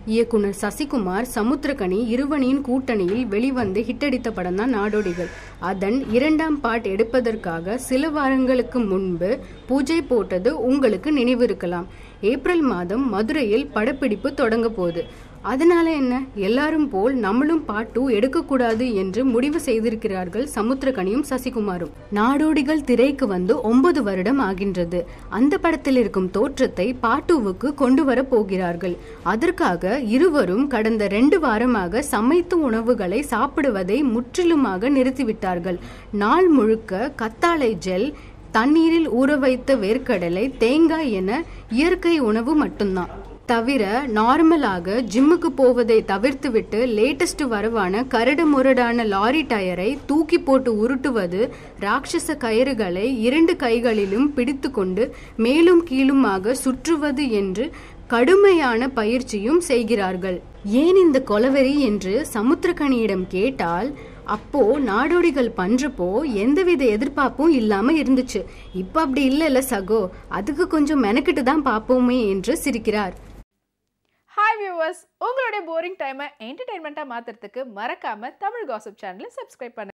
இயக்குனர் சசிகுமார் சமுத்திரகனி இருவனின் கூட்டணியில் வெளிவந்து ஹிட்டடித்த படம் தான் நாடோடிகள் அதன் இரண்டாம் பார்ட் எடுப்பதற்காக சில வாரங்களுக்கு முன்பு பூஜை போட்டது உங்களுக்கு நினைவிருக்கலாம் ஏப்ரல் மாதம் மதுரையில் படப்பிடிப்பு தொடங்க போகுது அதனால என்ன எல்லாரும் போல் நம்மளும் பார்ட் டூ எடுக்கக்கூடாது என்று முடிவு செய்திருக்கிறார்கள் சமுத்திரகனியும் சசிகுமாரும் நாடோடிகள் திரைக்கு வந்து ஒன்பது வருடம் ஆகின்றது அந்த படத்தில் இருக்கும் தோற்றத்தை பார்ட் டூவுக்கு கொண்டு வர போகிறார்கள் அதற்காக இருவரும் கடந்த ரெண்டு வாரமாக சமைத்த உணவுகளை சாப்பிடுவதை முற்றிலுமாக நிறுத்திவிட்டார்கள் நாள் முழுக்க கத்தாழை ஜெல் தண்ணீரில் ஊற வைத்த வேர்க்கடலை தேங்காய் என இயற்கை உணவு மட்டும்தான் தவிர நார்மலாக ஜிம்முக்கு போவதை தவிர்த்துவிட்டு லேட்டஸ்ட் வரவான கரடு முரடான லாரி டயரை தூக்கி போட்டு உருட்டுவது ராட்சச கயிறுகளை இரண்டு கைகளிலும் பிடித்துக்கொண்டு மேலும் கீழுமாக சுற்றுவது என்று கடுமையான பயிற்சியும் செய்கிறார்கள் ஏன் இந்த கொலவெறி என்று சமுத்திரகனியிடம் கேட்டால் அப்போ நாடோடிகள் பண்றப்போ எந்தவித எதிர்பார்ப்பும் இல்லாம இருந்துச்சு இப்ப அப்படி இல்லைல்ல சகோ அதுக்கு கொஞ்சம் மெனக்கிட்டு தான் பார்ப்போமே என்று சிரிக்கிறார் ஹாய் வியூவர்ஸ் உங்களுடைய போரிங் டைமை என்டர்டைன்மெண்ட்டாக மாற்றுறதுக்கு மறக்காம தமிழ் காசிப் சேனலை சப்ஸ்கிரைப் பண்ணுங்க